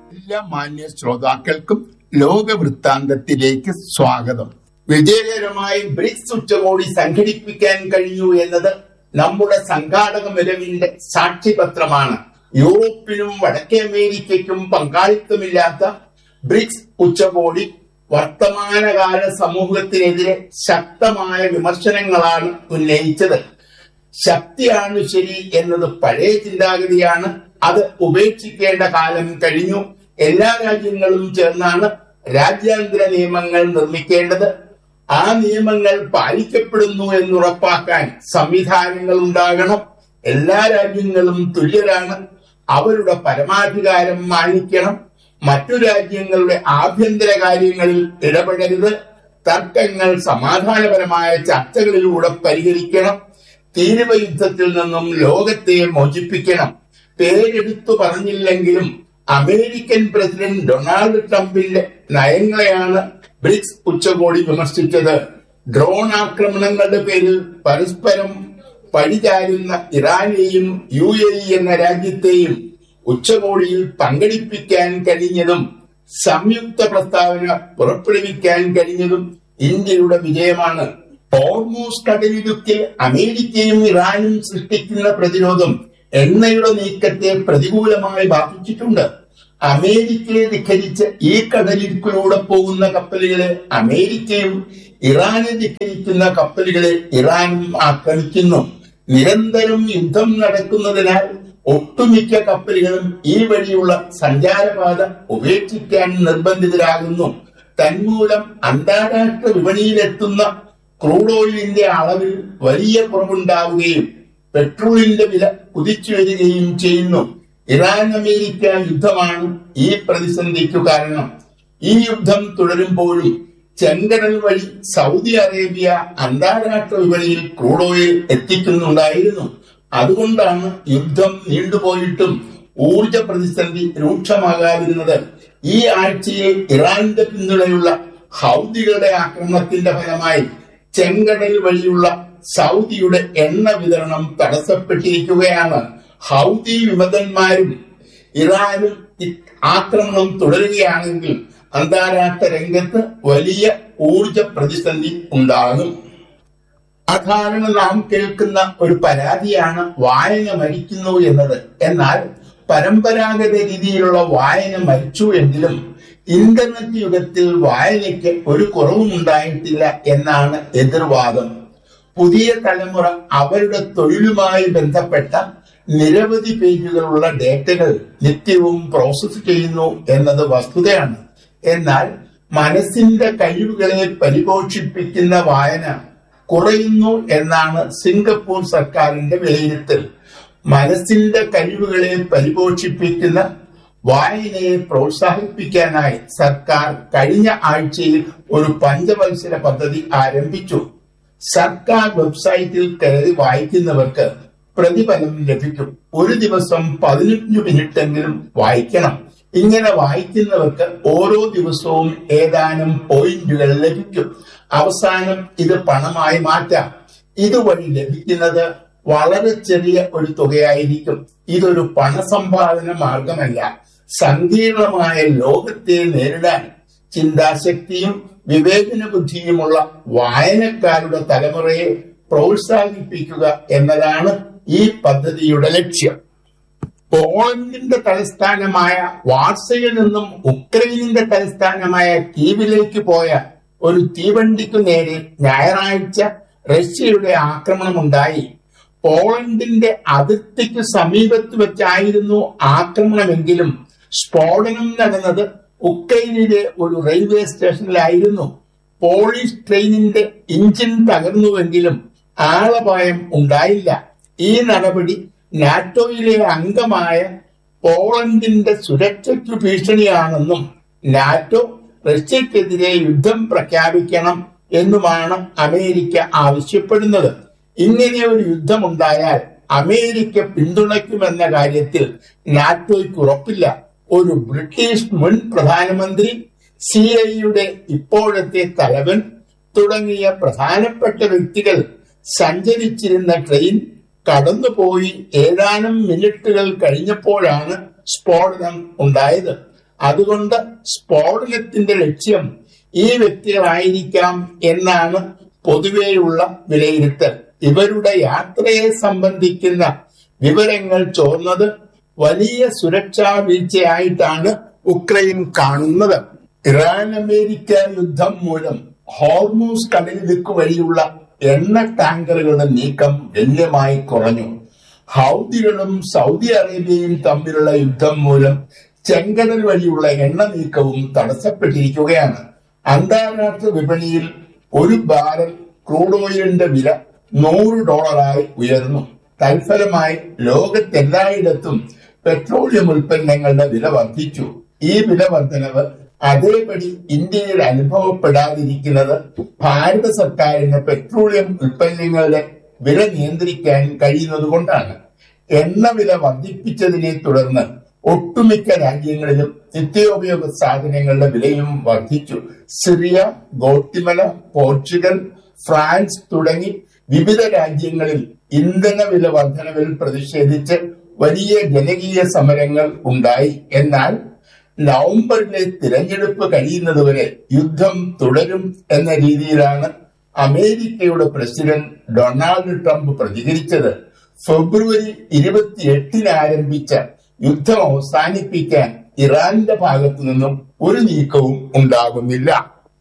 എല്ലാ മാന്യ ശ്രോതാക്കൾക്കും ലോക വൃത്താന്തത്തിലേക്ക് സ്വാഗതം വിജയകരമായി ബ്രിക്സ് ഉച്ചകോടി സംഘടിപ്പിക്കാൻ കഴിഞ്ഞു എന്നത് നമ്മുടെ സംഘാടക മികവിന്റെ സാക്ഷ്യപത്രമാണ് യൂറോപ്പിനും വടക്കേ അമേരിക്കയ്ക്കും പങ്കാളിത്തമില്ലാത്ത ബ്രിക്സ് ഉച്ചകോടി വർത്തമാനകാല സമൂഹത്തിനെതിരെ ശക്തമായ വിമർശനങ്ങളാണ് ഉന്നയിച്ചത് ശക്തിയാണ് ശരി എന്നത് പഴയ ചിന്താഗതിയാണ് അത് ഉപേക്ഷിക്കേണ്ട കാലം കഴിഞ്ഞു എല്ലാ രാജ്യങ്ങളും ചേർന്നാണ് രാജ്യാന്തര നിയമങ്ങൾ നിർമ്മിക്കേണ്ടത് ആ നിയമങ്ങൾ പാലിക്കപ്പെടുന്നു എന്നുറപ്പാക്കാൻ സംവിധാനങ്ങൾ ഉണ്ടാകണം എല്ലാ രാജ്യങ്ങളും തുല്യരാണ് അവരുടെ പരമാധികാരം മാനിക്കണം മറ്റു രാജ്യങ്ങളുടെ ആഭ്യന്തര കാര്യങ്ങളിൽ ഇടപെടരുത് തർക്കങ്ങൾ സമാധാനപരമായ ചർച്ചകളിലൂടെ പരിഹരിക്കണം തീരുവ യുദ്ധത്തിൽ നിന്നും ലോകത്തെ മോചിപ്പിക്കണം പേരെടുത്തു പറഞ്ഞില്ലെങ്കിലും അമേരിക്കൻ പ്രസിഡന്റ് ഡൊണാൾഡ് ട്രംപിന്റെ നയങ്ങളെയാണ് ബ്രിക്സ് ഉച്ചകോടി വിമർശിച്ചത് ഡ്രോൺ ആക്രമണങ്ങളുടെ പേരിൽ പരസ്പരം പഴിചാരുന്ന ഇറാനെയും യു എ ഇ എന്ന രാജ്യത്തെയും ഉച്ചകോടിയിൽ പങ്കെടുപ്പിക്കാൻ കഴിഞ്ഞതും സംയുക്ത പ്രസ്താവന പുറപ്പെടുവിക്കാൻ കഴിഞ്ഞതും ഇന്ത്യയുടെ വിജയമാണ് ഹോർമൂസ് കടലിടുക്കിൽ അമേരിക്കയും ഇറാനും സൃഷ്ടിക്കുന്ന പ്രതിരോധം എണ്ണയുടെ നീക്കത്തെ പ്രതികൂലമായി ബാധിച്ചിട്ടുണ്ട് അമേരിക്കയെ ധിഖരിച്ച് ഈ കടലിടുക്കിലൂടെ പോകുന്ന കപ്പലുകളെ അമേരിക്കയും ഇറാനെ ധിഖരിക്കുന്ന കപ്പലുകളെ ഇറാനും ആക്രമിക്കുന്നു നിരന്തരം യുദ്ധം നടക്കുന്നതിനാൽ ഒട്ടുമിക്ക കപ്പലുകളും ഈ വഴിയുള്ള സഞ്ചാരപാത ഉപേക്ഷിക്കാൻ നിർബന്ധിതരാകുന്നു തന്മൂലം അന്താരാഷ്ട്ര വിപണിയിലെത്തുന്ന ക്രൂഡ് ഓയിലിന്റെ അളവിൽ വലിയ കുറവുണ്ടാവുകയും പെട്രോളിന്റെ വില കുതിച്ചു വരികയും ചെയ്യുന്നു ഇറാൻ അമേരിക്ക യുദ്ധമാണ് ഈ പ്രതിസന്ധിക്കു കാരണം ഈ യുദ്ധം തുടരുമ്പോഴും ചെങ്കടൽ വഴി സൗദി അറേബ്യ അന്താരാഷ്ട്ര വിപണിയിൽ ക്രൂഡ് ഓയിൽ എത്തിക്കുന്നുണ്ടായിരുന്നു അതുകൊണ്ടാണ് യുദ്ധം നീണ്ടുപോയിട്ടും ഊർജ പ്രതിസന്ധി രൂക്ഷമാകാതിരുന്നത് ഈ ആഴ്ചയിൽ ഇറാന്റെ പിന്തുണയുള്ള ഹൗദികളുടെ ആക്രമണത്തിന്റെ ഫലമായി ചെങ്കടൽ വഴിയുള്ള സൗദിയുടെ എണ്ണ വിതരണം തടസ്സപ്പെട്ടിരിക്കുകയാണ് ഹൗദി വിമതന്മാരും ഇറാനും ആക്രമണം തുടരുകയാണെങ്കിൽ അന്താരാഷ്ട്ര രംഗത്ത് വലിയ ഊർജ പ്രതിസന്ധി ഉണ്ടാകും അതാണ് നാം കേൾക്കുന്ന ഒരു പരാതിയാണ് വായന മരിക്കുന്നു എന്നത് എന്നാൽ പരമ്പരാഗത രീതിയിലുള്ള വായന മരിച്ചു എങ്കിലും ഇന്റർനെറ്റ് യുഗത്തിൽ വായനയ്ക്ക് ഒരു കുറവും ഉണ്ടായിട്ടില്ല എന്നാണ് എതിർവാദം പുതിയ തലമുറ അവരുടെ തൊഴിലുമായി ബന്ധപ്പെട്ട നിരവധി പേജുകളുള്ള ഡേറ്റകൾ നിത്യവും പ്രോസസ് ചെയ്യുന്നു എന്നത് വസ്തുതയാണ് എന്നാൽ മനസ്സിന്റെ കഴിവുകളെ പരിപോഷിപ്പിക്കുന്ന വായന കുറയുന്നു എന്നാണ് സിംഗപ്പൂർ സർക്കാരിന്റെ വിലയിരുത്തൽ മനസ്സിന്റെ കഴിവുകളെ പരിപോഷിപ്പിക്കുന്ന വായനയെ പ്രോത്സാഹിപ്പിക്കാനായി സർക്കാർ കഴിഞ്ഞ ആഴ്ചയിൽ ഒരു പഞ്ചവത്സര പദ്ധതി ആരംഭിച്ചു സർക്കാർ വെബ്സൈറ്റിൽ കയറി വായിക്കുന്നവർക്ക് പ്രതിഫലം ലഭിക്കും ഒരു ദിവസം പതിനഞ്ചു മിനിറ്റെങ്കിലും വായിക്കണം ഇങ്ങനെ വായിക്കുന്നവർക്ക് ഓരോ ദിവസവും ഏതാനും പോയിന്റുകൾ ലഭിക്കും അവസാനം ഇത് പണമായി മാറ്റാം ഇതുവഴി ലഭിക്കുന്നത് വളരെ ചെറിയ ഒരു തുകയായിരിക്കും ഇതൊരു പണസമ്പാദന മാർഗമല്ല സങ്കീർണമായ ലോകത്തെ നേരിടാൻ ചിന്താശക്തിയും വിവേചന ബുദ്ധിയുമുള്ള വായനക്കാരുടെ തലമുറയെ പ്രോത്സാഹിപ്പിക്കുക എന്നതാണ് ഈ പദ്ധതിയുടെ ലക്ഷ്യം പോളണ്ടിന്റെ തലസ്ഥാനമായ വാർസയിൽ നിന്നും ഉക്രൈനിന്റെ തലസ്ഥാനമായ കീവിലേക്ക് പോയ ഒരു തീവണ്ടിക്കു നേരെ ഞായറാഴ്ച റഷ്യയുടെ ആക്രമണമുണ്ടായി പോളണ്ടിന്റെ അതിർത്തിക്ക് സമീപത്ത് വെച്ചായിരുന്നു ആക്രമണമെങ്കിലും സ്ഫോടനം നടന്നത് ഉക്രൈനിലെ ഒരു റെയിൽവേ സ്റ്റേഷനിലായിരുന്നു പോളിഷ് ട്രെയിനിന്റെ എഞ്ചിൻ തകർന്നുവെങ്കിലും ആളപായം ഉണ്ടായില്ല ഈ നടപടി നാറ്റോയിലെ അംഗമായ പോളണ്ടിന്റെ സുരക്ഷയ്ക്കു ഭീഷണിയാണെന്നും നാറ്റോ റഷ്യക്കെതിരെ യുദ്ധം പ്രഖ്യാപിക്കണം എന്നുമാണ് അമേരിക്ക ആവശ്യപ്പെടുന്നത് ഇങ്ങനെ ഒരു യുദ്ധമുണ്ടായാൽ അമേരിക്ക പിന്തുണയ്ക്കുമെന്ന കാര്യത്തിൽ നാറ്റോയ്ക്ക് ഉറപ്പില്ല ഒരു ബ്രിട്ടീഷ് മുൻ പ്രധാനമന്ത്രി സി ഐയുടെ ഇപ്പോഴത്തെ തലവൻ തുടങ്ങിയ പ്രധാനപ്പെട്ട വ്യക്തികൾ സഞ്ചരിച്ചിരുന്ന ട്രെയിൻ കടന്നുപോയി ഏതാനും മിനിറ്റുകൾ കഴിഞ്ഞപ്പോഴാണ് സ്ഫോടനം ഉണ്ടായത് അതുകൊണ്ട് സ്ഫോടനത്തിന്റെ ലക്ഷ്യം ഈ വ്യക്തികളായിരിക്കാം എന്നാണ് പൊതുവെയുള്ള വിലയിരുത്തൽ ഇവരുടെ യാത്രയെ സംബന്ധിക്കുന്ന വിവരങ്ങൾ ചോർന്നത് വലിയ സുരക്ഷാ വീഴ്ചയായിട്ടാണ് ഉക്രൈൻ കാണുന്നത് ഇറാൻ അമേരിക്ക യുദ്ധം മൂലം ഹോർമൂസ് കടലിടുക്ക് വഴിയുള്ള എണ്ണ ടാങ്കറുകളുടെ നീക്കം ഗണ്യമായി കുറഞ്ഞു ഹൗദികളും സൗദി അറേബ്യയും തമ്മിലുള്ള യുദ്ധം മൂലം ചെങ്കടൽ വഴിയുള്ള എണ്ണ നീക്കവും തടസ്സപ്പെട്ടിരിക്കുകയാണ് അന്താരാഷ്ട്ര വിപണിയിൽ ഒരു ബാരൽ ക്രൂഡ് ഓയിലിന്റെ വില നൂറ് ഡോളറായി ഉയർന്നു തൽഫലമായി ലോകത്തെല്ലായിടത്തും പെട്രോളിയം ഉൽപ്പന്നങ്ങളുടെ വില വർദ്ധിച്ചു ഈ വില വർധനവ് അതേപടി ഇന്ത്യയിൽ അനുഭവപ്പെടാതിരിക്കുന്നത് ഭാരത സർക്കാരിന് പെട്രോളിയം ഉൽപ്പന്നങ്ങളുടെ വില നിയന്ത്രിക്കാൻ കഴിയുന്നത് കൊണ്ടാണ് എണ്ണ വില വർദ്ധിപ്പിച്ചതിനെ തുടർന്ന് ഒട്ടുമിക്ക രാജ്യങ്ങളിലും നിത്യോപയോഗ സാധനങ്ങളുടെ വിലയും വർദ്ധിച്ചു സിറിയ ഗോട്ടിമല പോർച്ചുഗൽ ഫ്രാൻസ് തുടങ്ങി വിവിധ രാജ്യങ്ങളിൽ ഇന്ധന വില വർധനവിൽ പ്രതിഷേധിച്ച് വലിയ ജനകീയ സമരങ്ങൾ ഉണ്ടായി എന്നാൽ നവംബറിലെ തിരഞ്ഞെടുപ്പ് കഴിയുന്നതുവരെ യുദ്ധം തുടരും എന്ന രീതിയിലാണ് അമേരിക്കയുടെ പ്രസിഡന്റ് ഡൊണാൾഡ് ട്രംപ് പ്രതികരിച്ചത് ഫെബ്രുവരി ഇരുപത്തിയെട്ടിന് ആരംഭിച്ച യുദ്ധം അവസാനിപ്പിക്കാൻ ഇറാന്റെ ഭാഗത്തു നിന്നും ഒരു നീക്കവും ഉണ്ടാകുന്നില്ല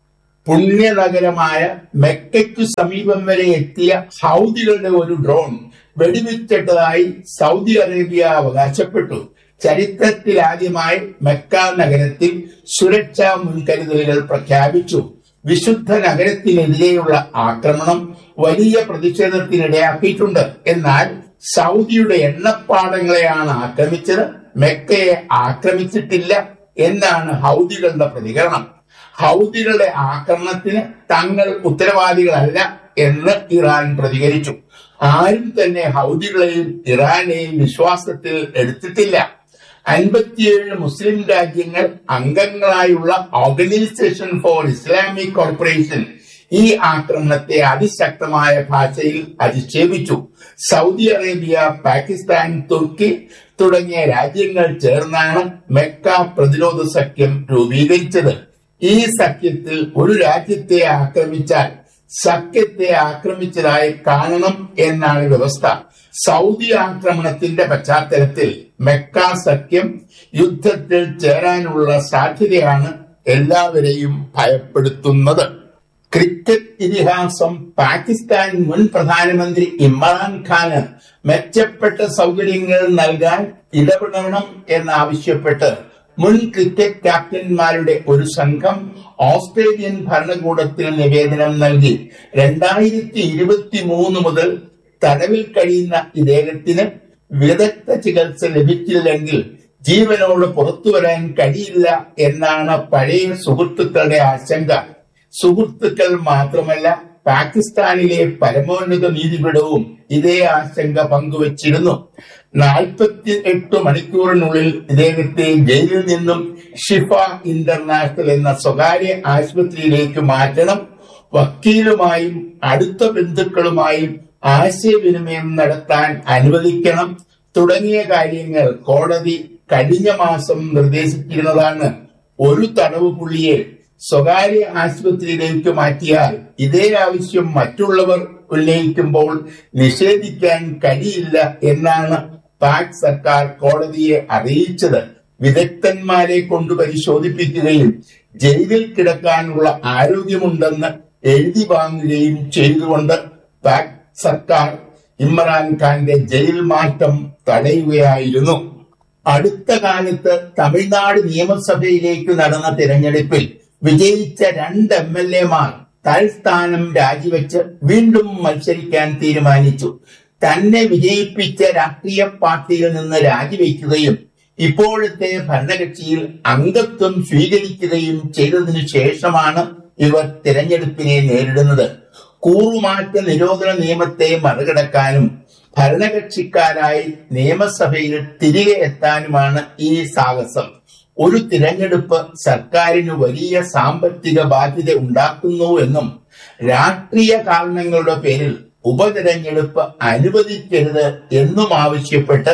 പുണ്യനഗരമായ മെക്കയ്ക്കു സമീപം വരെ എത്തിയ ഹൗദികളുടെ ഒരു ഡ്രോൺ വെടിവെച്ചിട്ടതായി സൗദി അറേബ്യ അവകാശപ്പെട്ടു ചരിത്രത്തിൽ ആദ്യമായി മെക്ക നഗരത്തിൽ സുരക്ഷാ മുൻകരുതലുകൾ പ്രഖ്യാപിച്ചു വിശുദ്ധ നഗരത്തിനെതിരെയുള്ള ആക്രമണം വലിയ പ്രതിഷേധത്തിനിടയാക്കിയിട്ടുണ്ട് എന്നാൽ സൗദിയുടെ എണ്ണപ്പാടങ്ങളെയാണ് ആക്രമിച്ചത് മെക്കയെ ആക്രമിച്ചിട്ടില്ല എന്നാണ് ഹൗദികളുടെ പ്രതികരണം ഹൗദികളുടെ ആക്രമണത്തിന് തങ്ങൾ ഉത്തരവാദികളല്ല എന്ന് ഇറാൻ പ്രതികരിച്ചു ആരും തന്നെ ഹൗദികളെയും ഇറാനെയും വിശ്വാസത്തിൽ എടുത്തിട്ടില്ല അൻപത്തിയേഴ് മുസ്ലിം രാജ്യങ്ങൾ അംഗങ്ങളായുള്ള ഓർഗനൈസേഷൻ ഫോർ ഇസ്ലാമിക് കോർപ്പറേഷൻ ഈ ആക്രമണത്തെ അതിശക്തമായ ഭാഷയിൽ അധിക്ഷേപിച്ചു സൗദി അറേബ്യ പാകിസ്ഥാൻ തുർക്കി തുടങ്ങിയ രാജ്യങ്ങൾ ചേർന്നാണ് മെക്ക പ്രതിരോധ സഖ്യം രൂപീകരിച്ചത് ഈ സഖ്യത്തിൽ ഒരു രാജ്യത്തെ ആക്രമിച്ചാൽ സഖ്യത്തെ ആക്രമിച്ചതായി കാണണം എന്നാണ് വ്യവസ്ഥ സൗദി ആക്രമണത്തിന്റെ പശ്ചാത്തലത്തിൽ മെക്ക സഖ്യം യുദ്ധത്തിൽ ചേരാനുള്ള സാധ്യതയാണ് എല്ലാവരെയും ഭയപ്പെടുത്തുന്നത് ക്രിക്കറ്റ് ഇതിഹാസം പാകിസ്ഥാൻ മുൻ പ്രധാനമന്ത്രി ഇമ്രാൻഖാന് മെച്ചപ്പെട്ട സൗകര്യങ്ങൾ നൽകാൻ ഇടപെടണം എന്നാവശ്യപ്പെട്ട് മുൻ ക്രിക്കറ്റ് ക്യാപ്റ്റന്മാരുടെ ഒരു സംഘം ഓസ്ട്രേലിയൻ ഭരണകൂടത്തിന് നിവേദനം നൽകി രണ്ടായിരത്തി ഇരുപത്തി മൂന്ന് മുതൽ തടവിൽ കഴിയുന്ന ഇദ്ദേഹത്തിന് വിദഗ്ധ ചികിത്സ ലഭിച്ചില്ലെങ്കിൽ ജീവനോട് പുറത്തു വരാൻ കഴിയില്ല എന്നാണ് പഴയ സുഹൃത്തുക്കളുടെ ആശങ്ക സുഹൃത്തുക്കൾ മാത്രമല്ല പാകിസ്ഥാനിലെ പരമോന്നത നീതിപീഠവും ഇതേ ആശങ്ക പങ്കുവച്ചിരുന്നു നാൽപ്പത്തി എട്ട് മണിക്കൂറിനുള്ളിൽ ഇദ്ദേഹത്തെ ജയിലിൽ നിന്നും ഷിഫ ഇന്റർനാഷണൽ എന്ന സ്വകാര്യ ആശുപത്രിയിലേക്ക് മാറ്റണം വക്കീലുമായും അടുത്ത ബന്ധുക്കളുമായും ആശയവിനിമയം നടത്താൻ അനുവദിക്കണം തുടങ്ങിയ കാര്യങ്ങൾ കോടതി കഴിഞ്ഞ മാസം നിർദ്ദേശിച്ചിരുന്നതാണ് ഒരു തടവ് പുള്ളിയെ സ്വകാര്യ ആശുപത്രിയിലേക്ക് മാറ്റിയാൽ ഇതേ ആവശ്യം മറ്റുള്ളവർ ഉന്നയിക്കുമ്പോൾ നിഷേധിക്കാൻ കഴിയില്ല എന്നാണ് പാക് സർക്കാർ കോടതിയെ അറിയിച്ചത് വിദഗ്ധന്മാരെ കൊണ്ട് പരിശോധിപ്പിക്കുകയും ജയിലിൽ കിടക്കാനുള്ള ആരോഗ്യമുണ്ടെന്ന് എഴുതി വാങ്ങുകയും ചെയ്തുകൊണ്ട് പാക് സർക്കാർ ഇമ്രാൻഖാന്റെ ജയിൽ മാറ്റം തടയുകയായിരുന്നു അടുത്ത കാലത്ത് തമിഴ്നാട് നിയമസഭയിലേക്ക് നടന്ന തിരഞ്ഞെടുപ്പിൽ വിജയിച്ച രണ്ട് എം എൽ എമാർ തൽസ്ഥാനം രാജിവെച്ച് വീണ്ടും മത്സരിക്കാൻ തീരുമാനിച്ചു തന്നെ വിജയിപ്പിച്ച രാഷ്ട്രീയ പാർട്ടിയിൽ നിന്ന് രാജിവെക്കുകയും ഇപ്പോഴത്തെ ഭരണകക്ഷിയിൽ അംഗത്വം സ്വീകരിക്കുകയും ചെയ്തതിനു ശേഷമാണ് ഇവർ തിരഞ്ഞെടുപ്പിനെ നേരിടുന്നത് കൂറുമാറ്റ നിരോധന നിയമത്തെ മറികടക്കാനും ഭരണകക്ഷിക്കാരായി നിയമസഭയിൽ തിരികെ എത്താനുമാണ് ഈ സാഹസം ഒരു തിരഞ്ഞെടുപ്പ് സർക്കാരിന് വലിയ സാമ്പത്തിക ബാധ്യത ഉണ്ടാക്കുന്നു എന്നും രാഷ്ട്രീയ കാരണങ്ങളുടെ പേരിൽ ഉപതിരഞ്ഞെടുപ്പ് അനുവദിക്കരുത് എന്നും ആവശ്യപ്പെട്ട്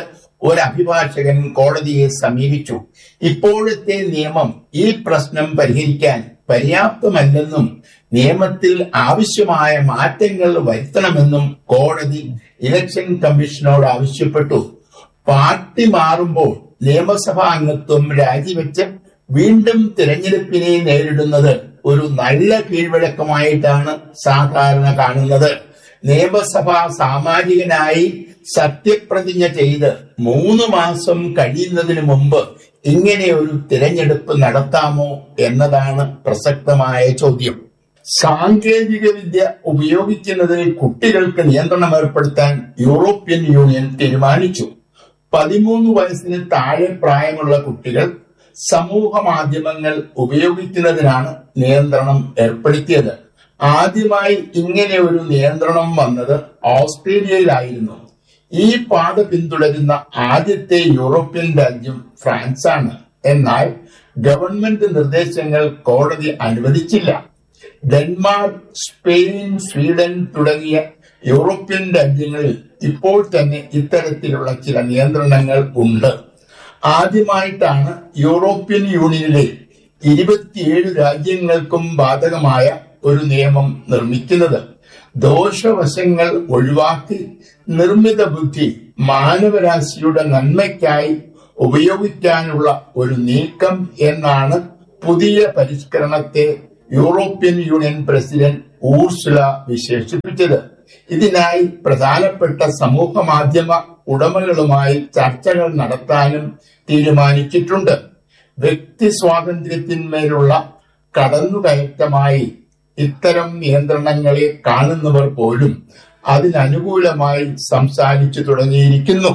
ഒരു അഭിഭാഷകൻ കോടതിയെ സമീപിച്ചു ഇപ്പോഴത്തെ നിയമം ഈ പ്രശ്നം പരിഹരിക്കാൻ പര്യാപ്തമല്ലെന്നും നിയമത്തിൽ ആവശ്യമായ മാറ്റങ്ങൾ വരുത്തണമെന്നും കോടതി ഇലക്ഷൻ കമ്മീഷനോട് ആവശ്യപ്പെട്ടു പാർട്ടി മാറുമ്പോൾ നിയമസഭാ അംഗത്വം രാജിവെച്ച് വീണ്ടും തിരഞ്ഞെടുപ്പിനെ നേരിടുന്നത് ഒരു നല്ല കീഴ്വഴക്കമായിട്ടാണ് സാധാരണ കാണുന്നത് നിയമസഭാ സാമാജികനായി സത്യപ്രതിജ്ഞ ചെയ്ത് മൂന്ന് മാസം കഴിയുന്നതിന് മുമ്പ് ഇങ്ങനെ ഒരു തിരഞ്ഞെടുപ്പ് നടത്താമോ എന്നതാണ് പ്രസക്തമായ ചോദ്യം സാങ്കേതിക വിദ്യ ഉപയോഗിക്കുന്നതിൽ കുട്ടികൾക്ക് നിയന്ത്രണം ഏർപ്പെടുത്താൻ യൂറോപ്യൻ യൂണിയൻ തീരുമാനിച്ചു പതിമൂന്ന് വയസ്സിന് താഴെ പ്രായമുള്ള കുട്ടികൾ സമൂഹ മാധ്യമങ്ങൾ ഉപയോഗിക്കുന്നതിനാണ് നിയന്ത്രണം ഏർപ്പെടുത്തിയത് ആദ്യമായി ഇങ്ങനെ ഒരു നിയന്ത്രണം വന്നത് ഓസ്ട്രേലിയയിലായിരുന്നു ഈ പാത പിന്തുടരുന്ന ആദ്യത്തെ യൂറോപ്യൻ രാജ്യം ഫ്രാൻസാണ് എന്നാൽ ഗവൺമെന്റ് നിർദ്ദേശങ്ങൾ കോടതി അനുവദിച്ചില്ല ഡെൻമാർക്ക് സ്പെയിൻ സ്വീഡൻ തുടങ്ങിയ യൂറോപ്യൻ രാജ്യങ്ങളിൽ ഇപ്പോൾ തന്നെ ഇത്തരത്തിലുള്ള ചില നിയന്ത്രണങ്ങൾ ഉണ്ട് ആദ്യമായിട്ടാണ് യൂറോപ്യൻ യൂണിയനിലെ ഇരുപത്തിയേഴ് രാജ്യങ്ങൾക്കും ബാധകമായ ഒരു നിയമം നിർമ്മിക്കുന്നത് ദോഷവശങ്ങൾ ഒഴിവാക്കി നിർമ്മിത ബുദ്ധി മാനവരാശിയുടെ നന്മയ്ക്കായി ഉപയോഗിക്കാനുള്ള ഒരു നീക്കം എന്നാണ് പുതിയ പരിഷ്കരണത്തെ യൂറോപ്യൻ യൂണിയൻ പ്രസിഡന്റ് ഊർസുല വിശേഷിപ്പിച്ചത് ഇതിനായി പ്രധാനപ്പെട്ട സമൂഹ മാധ്യമ ഉടമകളുമായി ചർച്ചകൾ നടത്താനും തീരുമാനിച്ചിട്ടുണ്ട് വ്യക്തി സ്വാതന്ത്ര്യത്തിന്മേലുള്ള കടന്നുകയറ്റമായി ഇത്തരം നിയന്ത്രണങ്ങളെ കാണുന്നവർ പോലും അതിനനുകൂലമായി സംസാരിച്ചു തുടങ്ങിയിരിക്കുന്നു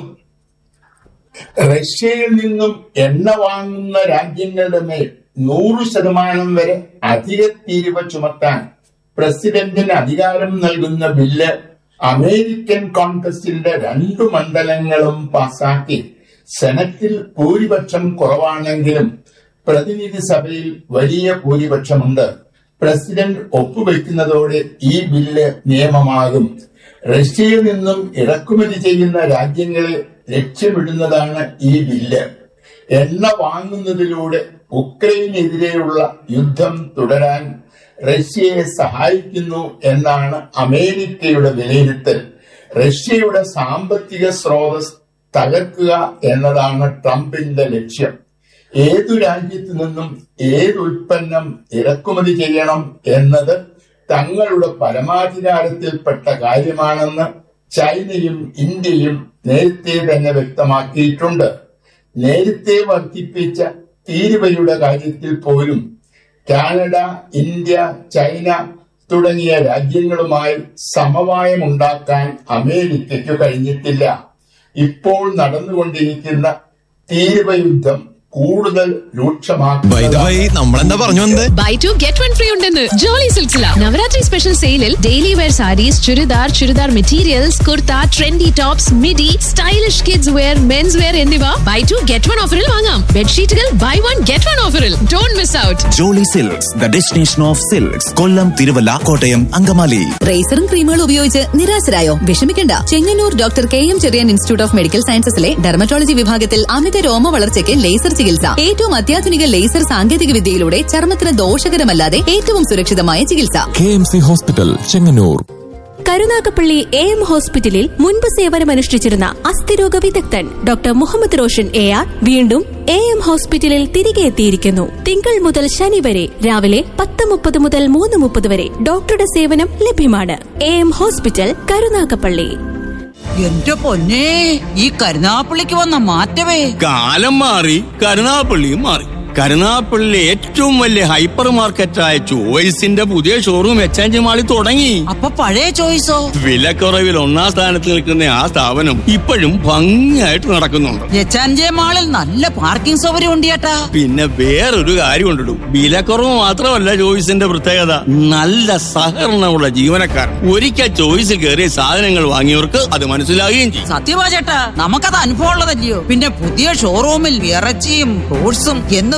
റഷ്യയിൽ നിന്നും എണ്ണ വാങ്ങുന്ന രാജ്യങ്ങളുടെ മേൽ നൂറ് ശതമാനം വരെ അധിക തീരുവ ചുമത്താൻ പ്രസിഡന്റിന് അധികാരം നൽകുന്ന ബില്ല് അമേരിക്കൻ കോൺഗ്രസിന്റെ രണ്ടു മണ്ഡലങ്ങളും പാസാക്കി സെനറ്റിൽ ഭൂരിപക്ഷം കുറവാണെങ്കിലും പ്രതിനിധി സഭയിൽ വലിയ ഭൂരിപക്ഷമുണ്ട് പ്രസിഡന്റ് ഒപ്പുവെക്കുന്നതോടെ ഈ ബില്ല് നിയമമാകും റഷ്യയിൽ നിന്നും ഇറക്കുമതി ചെയ്യുന്ന രാജ്യങ്ങളെ ലക്ഷ്യമിടുന്നതാണ് ഈ ബില്ല് എണ്ണ വാങ്ങുന്നതിലൂടെ ഉക്രൈനെതിരെയുള്ള യുദ്ധം തുടരാൻ റഷ്യയെ സഹായിക്കുന്നു എന്നാണ് അമേരിക്കയുടെ വിലയിരുത്തൽ റഷ്യയുടെ സാമ്പത്തിക സ്രോതസ് തകർക്കുക എന്നതാണ് ട്രംപിന്റെ ലക്ഷ്യം ഏതു രാജ്യത്തു നിന്നും ഏത് ഉൽപ്പന്നം ഇറക്കുമതി ചെയ്യണം എന്നത് തങ്ങളുടെ പരമാധികാരത്തിൽപ്പെട്ട കാര്യമാണെന്ന് ചൈനയും ഇന്ത്യയും നേരത്തെ തന്നെ വ്യക്തമാക്കിയിട്ടുണ്ട് നേരത്തെ വർദ്ധിപ്പിച്ച തീരുവയുടെ കാര്യത്തിൽ പോലും കാനഡ ഇന്ത്യ ചൈന തുടങ്ങിയ രാജ്യങ്ങളുമായി സമവായമുണ്ടാക്കാൻ അമേരിക്കയ്ക്ക് കഴിഞ്ഞിട്ടില്ല ഇപ്പോൾ നടന്നുകൊണ്ടിരിക്കുന്ന തീരുവ യുദ്ധം കൂടുതൽ രൂക്ഷമാക്കും നമ്മളെന്താ പറഞ്ഞു വന്നത് buy two get one free ഉണ്ടെന്ന് ജോളി സിൽസില നവരാത്രി സ്പെഷ്യൽ സെയിലിൽ daily wear sarees churidar churidar materials kurta trendy tops midi stylish kids wear mens wear എന്നിവ ബൈ ടു ഗെറ്റ് വൺ ഓഫറിൽ വാങ്ങാം ബെഡ്ഷീറ്റുകൾ ബൈ വൺ ഗെറ്റ് വൺ ഓഫറിൽ don't miss out jolly silks the destination of silks Kollam Thiruvalla Kottayam Angamaly റേസറും ക്രീമുകളും ഉപയോഗിച്ച് നിരാശരായോ വിഷമിക്കണ്ട Chengannur doctor K M Cherian institute of medical സയൻസസിലെ dermatology വിഭാഗത്തിൽ അമിത രോമ വളർച്ചയ്ക്ക് ലേസർ ചികിത്സ ഏറ്റവും അത്യാധുനിക ലേസർ സാങ്കേതിക വിദ്യയിലൂടെ ചർമ്മത്തിന് ദോഷകരമല്ലാതെ ഏറ്റവും സുരക്ഷിതമായ ചികിത്സ K M C hospital Chengannur Karunagappally A M ഹോസ്പിറ്റലിൽ മുൻപ് സേവനമനുഷ്ഠിച്ചിരുന്ന അസ്ഥിരോഗ വിദഗ്ധൻ doctor Muhammad Roshan A R വീണ്ടും എ എം ഹോസ്പിറ്റലിൽ തിരികെ എത്തിയിരിക്കുന്നു തിങ്കൾ മുതൽ ശനി വരെ രാവിലെ പത്ത് മുപ്പത് മുതൽ മൂന്ന് മുപ്പത് വരെ ഡോക്ടറുടെ സേവനം ലഭ്യമാണ് എ എം ഹോസ്പിറ്റൽ കരുനാഗപ്പള്ളി എന്റെ പൊന്നെ ഈ കരുനാപ്പള്ളിക്ക് വന്ന മാറ്റമേ കാലം മാറി കരുനാപ്പള്ളിയും മാറി കരുനാപ്പള്ളിയിലെ ഏറ്റവും വലിയ ഹൈപ്പർ മാർക്കറ്റായ ചോയ്സിന്റെ പുതിയ ഷോറൂം എക്സ്ചേഞ്ച് മാളിൽ തുടങ്ങി അപ്പൊ പഴയ ചോയ്സോ വിലക്കുറവിൽ ഒന്നാം സ്ഥാനത്ത് നിൽക്കുന്ന ആ സ്ഥാപനം ഇപ്പോഴും ഭംഗിയായിട്ട് നടക്കുന്നുണ്ട് എച്ചാൻജെ മാളിൽ നല്ല പാർക്കിംഗ് സൗകര്യം ഉണ്ട് ചേട്ടാ പിന്നെ വേറൊരു കാര്യം ഉണ്ടിടും വിലക്കുറവ് മാത്രമല്ല ചോയ്സിന്റെ പ്രത്യേകത നല്ല സഹകരണമുള്ള ജീവനക്കാർ ഒരിക്കൽ ചോയ്സിൽ കയറിയ സാധനങ്ങൾ വാങ്ങിയവർക്ക് അത് മനസ്സിലാകുകയും ചെയ്യും സത്യമാ ചേട്ടാ നമുക്കത് അനുഭവം ഉള്ളതല്ലയോ പിന്നെ പുതിയ ഷോറൂമിൽ ഇറച്ചിയും ഫ്രൂട്ട്സും എന്ന്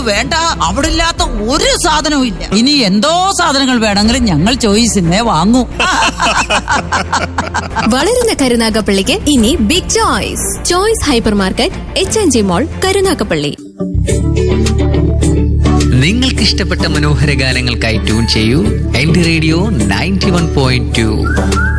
വേണ്ട അവിടെ ഇല്ലാത്ത ഒരു സാധനവും ഇല്ല ഇനി എന്തോ സാധനങ്ങൾ വേണമെങ്കിലും ഞങ്ങൾ ചോയ്സിനെ വാങ്ങൂ വളരുന്ന കരുനാഗപ്പള്ളിക്ക് ഇനി big choice choice hypermarket H N G mall Karunagappally നിങ്ങൾക്ക് ഇഷ്ടപ്പെട്ട മനോഹര ഗാനങ്ങൾക്കായി ട്യൂൺ ചെയ്യൂ എന്റെ radio ninety one point to